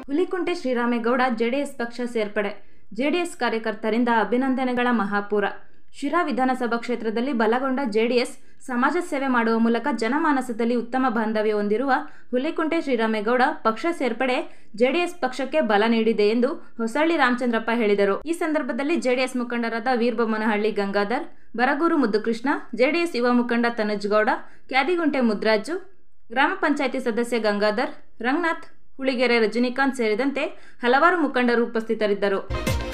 Hulikunte ಶ್ರೀರಾಮೇಗೌಡ JDS ಪಕ್ಷ ಸೇರ್ಪಡೆ JDS ಕಾರ್ಯಕರ್ತರಿಂದ ಅಭಿನಂದನೆಗಳ ಮಹಾಪೂರ Sira ವಿಧಾನಸಭಾ ಕ್ಷೇತ್ರದಲ್ಲಿ ಬಲಗೊಂಡ ಜೆಡಿಎಸ್ ಸಮಾಜ ಸೇವೆ ಮಾಡುವ ಮೂಲಕ ಜನಮಾನಸದಲ್ಲಿ ಉತ್ತಮ ಬಾಂಧವ್ಯ ಹೊಂದಿರುವ ಹುಲಿಕುಂಟೆ ಶ್ರೀರಾಮೇಗೌಡ ಪಕ್ಷ ಸೇರ್ಪಡೆ ಜೆಡಿಎಸ್ ಪಕ್ಷಕ್ಕೆ ಬಲ ನೀಡಿದೆ ಎಂದು ಹೊಸಳ್ಳಿ ರಾಮಚಂದ್ರಪ್ಪ ಹೇಳಿದರು ಈ ಸಂದರ್ಭದಲ್ಲಿ ಜೆಡಿಎಸ್ ಮುಖಂಡರಾದ ವೀರಬೊಮ್ಮನಹಳ್ಳಿ ಗಂಗಾಧರ್ ಬರಗೂರು ಮುದ್ದುಕೃಷ್ಣ ಜೆಡಿಎಸ್ ಯುವ ಮುಖಂಡ ತನುಜ್ಗೌಡ ಕ್ಯಾದಿಗುಂಟೆ ಮುದ್ರಾಜು ಗ್ರಾಮ ಪಂಚಾಯಿತಿ ಸದಸ್ಯ ಗಂಗಾಧರ್ ರಂಗನಾಥ್ ಹುಳಿಗೆರೆ ರಜನಿಕಾಂತ್ ಸೇರಿದಂತೆ ಹಲವಾರು ಮುಖಂಡರು ಉಪಸ್ಥಿತರಿದ್ದರು